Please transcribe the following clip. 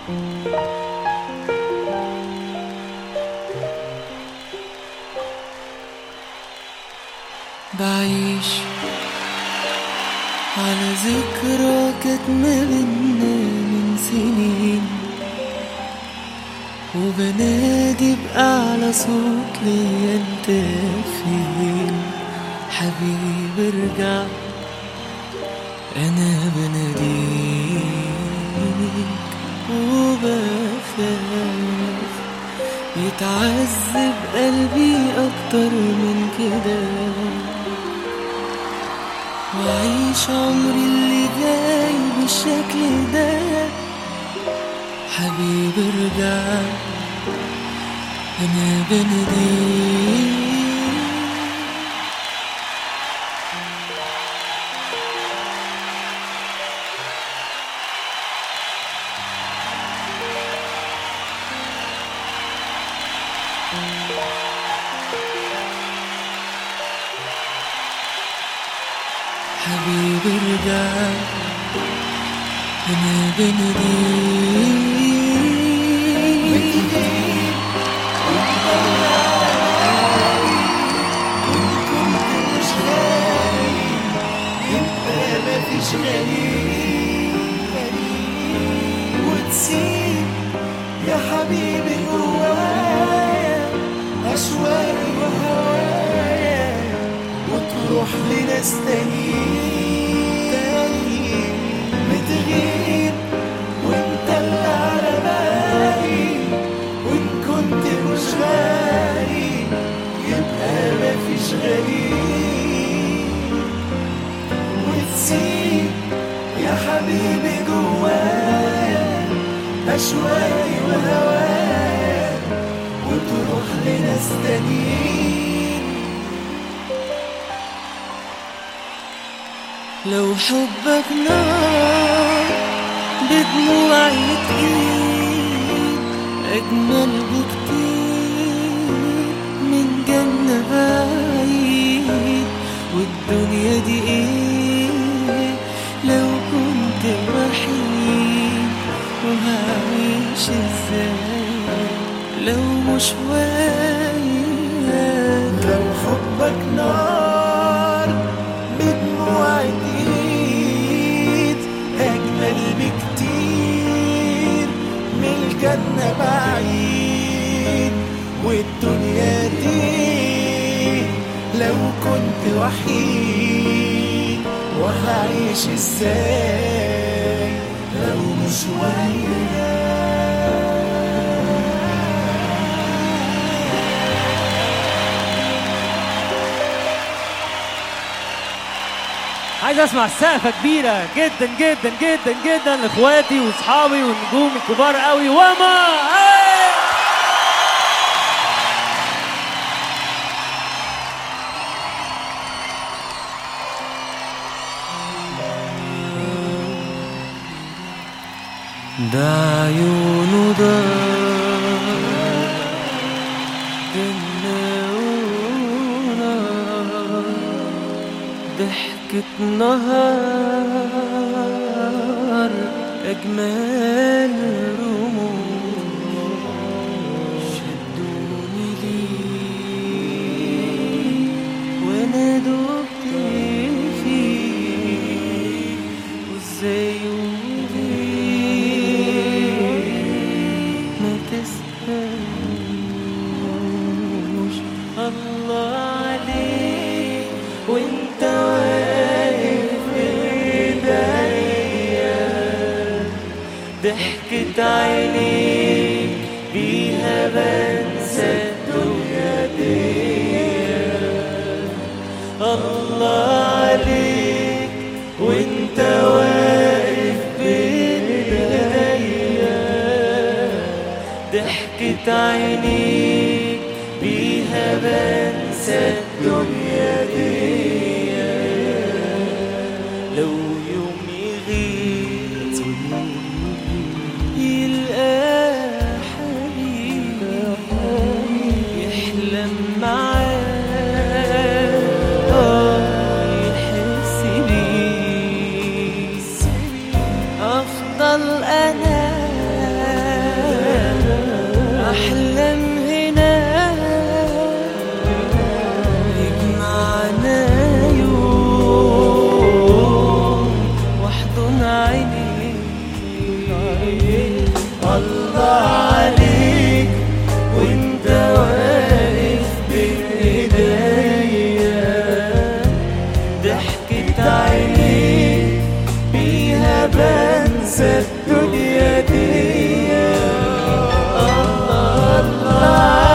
بعيش على ذكرى كانت ما بينا من سنين وبنادي بأعلى صوت ليا انت فين حبيبي ارجع انا بناديك وبخاف يتعذب قلبي اكتر من كده وعيش عمري اللي جاي بالشكل ده حبيبي ارجع انا بناديك حبيبي ارجع انا بناديك مفيش غريب وتسيب يا حبيبي جوايا أشواقي وهوايا وتروح لناس تانيين بتغيب وانت اللي على بالي وان كنت مش غالي يبقى مفيش غريب وتسيب يا حبيبي جوايا أشواقي وهوايا وتروح لناس تانيين لو حبك نار بدموعي تقيل أجمل بكتير من جنة بعيد والدنيا دي إيه لو كنت وحيد وهعيش إزاي لو مش وياك لو حبك نار بدموع ايد اجمل بكتير من الجنة بعيد والدنيا دي لو كنت وحيد وهعيش ازاي لو مش وياك عايز اسمع سقفه كبيره جدا جدا جدا جدا لاخواتي واصحابي والنجوم الكبار قوي وما إيه! ده عيونه ده جنة ضحكة نهار أجمل رموش شدوني ليه وأنا دبت فيه وإزاي وليه ما تسألوش الله عليك وانت واقف ايديا ضحكة عينيك بيها بنسى الدنيا دي الله عليك وانت واقف بين ايديا ضحكة عينيك بيها بنسى الدنيا دي لو يوم يغيب يلقى حبيبي يحلم معاه آه، يحس بيه أفضل أنا عينيك بيها بنسى الدنيا دي الله الله